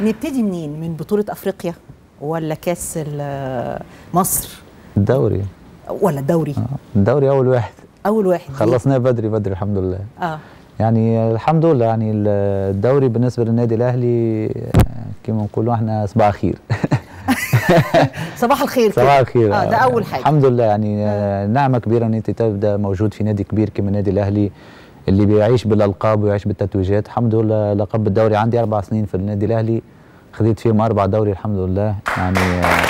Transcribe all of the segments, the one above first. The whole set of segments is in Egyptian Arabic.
نبتدي منين من بطوله افريقيا ولا كاس ال- مصر الدوري ولا الدوري آه. الدوري اول واحد اول واحد دي. خلصناه بدري بدري الحمد لله اه يعني الحمد لله يعني الدوري بالنسبه للنادي الاهلي آه، كما نقولوا احنا صباح خير صباح الخير كده. صباح الخير اه ده اول حاجه الحمد لله يعني آه، نعمه كبيره ان انت تبدا موجود في نادي كبير كما النادي الاهلي اللي بيعيش بالالقاب ويعيش بالتتويجات الحمد لله لقب الدوري عندي اربع سنين في النادي الاهلي خذيت فيهم اربع دوري الحمد لله يعني آه،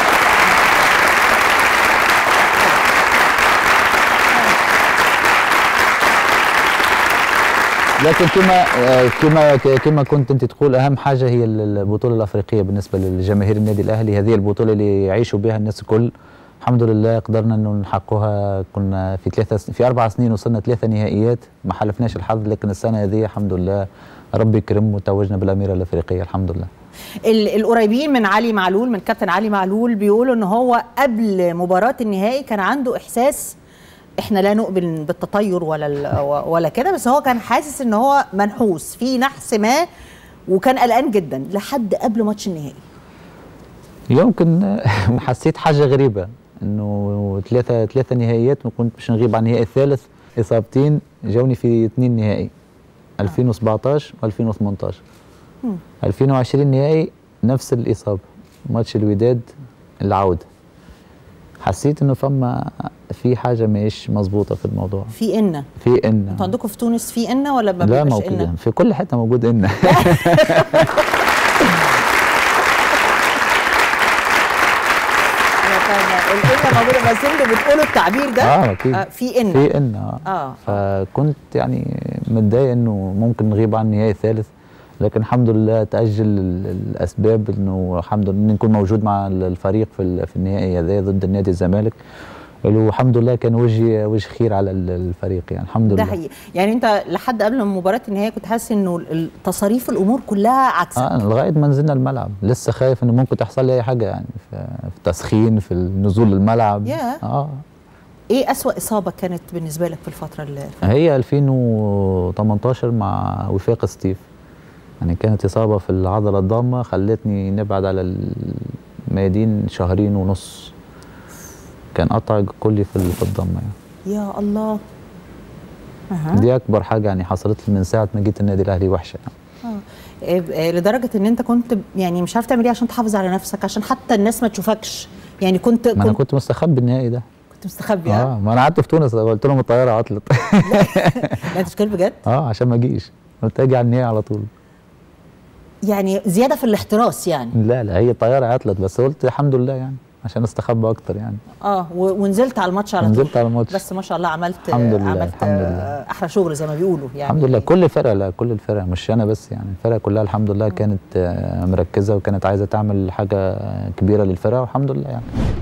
لكن كما آه، كما كما كنت انت تقول اهم حاجه هي البطوله الافريقيه بالنسبه لجماهير النادي الاهلي هذه البطوله اللي يعيشوا بها الناس الكل الحمد لله قدرنا انه نحققها كنا في ثلاثه س- في اربع سنين وصلنا ثلاثه نهائيات ما حلفناش الحظ لكن السنه هذه الحمد لله ربي يكرم وتوجنا بالاميره الافريقيه الحمد لله ال- القريبين من علي معلول من كابتن علي معلول بيقولوا ان هو قبل مباراه النهائي كان عنده احساس احنا لا نؤمن بالتطير ولا ال- ولا كده بس هو كان حاسس ان هو منحوس في نحس ما وكان قلقان جدا لحد قبل ماتش النهائي يمكن حسيت حاجه غريبه انه ثلاثه ثلاثه نهائيات وكنت باش نغيب عن النهائي الثالث اصابتين جاوني في اثنين نهائي 2017 و2018 مم. 2020 نهائي نفس الاصابه ماتش الوداد العوده حسيت انه فما في حاجه مش مظبوطه في الموضوع في ان في ان انتوا عندكم في تونس في ان ولا ما لا بيبقاش موجود ان في كل حته موجود ان انا فاهمه الان موجوده بس انتوا بتقولوا التعبير ده اه اكيد آه في ان في ان اه اه فكنت يعني متضايق انه ممكن نغيب عن النهائي الثالث لكن الحمد لله تاجل ال- الاسباب انه الحمد لله إني نكون موجود مع ال- الفريق في ال- في النهائي هذا ضد النادي الزمالك والحمد لله كان وجهي وجه خير على ال- الفريق يعني الحمد ده لله حقيقي يعني انت لحد قبل مباراه النهائي كنت حاسس انه ال- تصاريف الامور كلها عكسك آه لغايه ما نزلنا الملعب لسه خايف انه ممكن تحصل لي اي حاجه يعني في في التسخين في النزول للملعب ياه. اه ايه اسوا اصابه كانت بالنسبه لك في الفتره اللي هي 2018 مع وفاق ستيف يعني كانت إصابة في العضلة الضامة خلتني نبعد على الميادين شهرين ونص كان قطع كلي في ال- في الضمة يعني. يا الله أها. دي أكبر حاجة يعني حصلت لي من ساعة ما جيت النادي الأهلي وحشة يعني. آه. إيه- إيه، لدرجه ان انت كنت يعني مش عارف تعمل ايه عشان تحافظ على نفسك عشان حتى الناس ما تشوفكش يعني كنت ما أنا كنت, كنت مستخبي النهائي ده كنت مستخبي اه اه ما أنا قعدت في تونس قلت لهم الطيارة عطلت لا انت بتتكلم بجد اه عشان ما أجيش قلت أجي على النهائي على طول يعني زياده في الاحتراس يعني لا لا هي الطيارة عطلت بس قلت الحمد لله يعني عشان استخبى أكتر يعني اه و- ونزلت على الماتش على طول نزلت على الماتش بس ما شاء الله عملت الحمد لله، عملت الحمد لله. آه، احلى شغل زي ما بيقولوا يعني الحمد لله كل الفرقه لا كل الفرقه مش انا بس يعني الفرقه كلها الحمد لله كانت آه، مركزه وكانت عايزه تعمل حاجه كبيره للفرقه والحمد لله يعني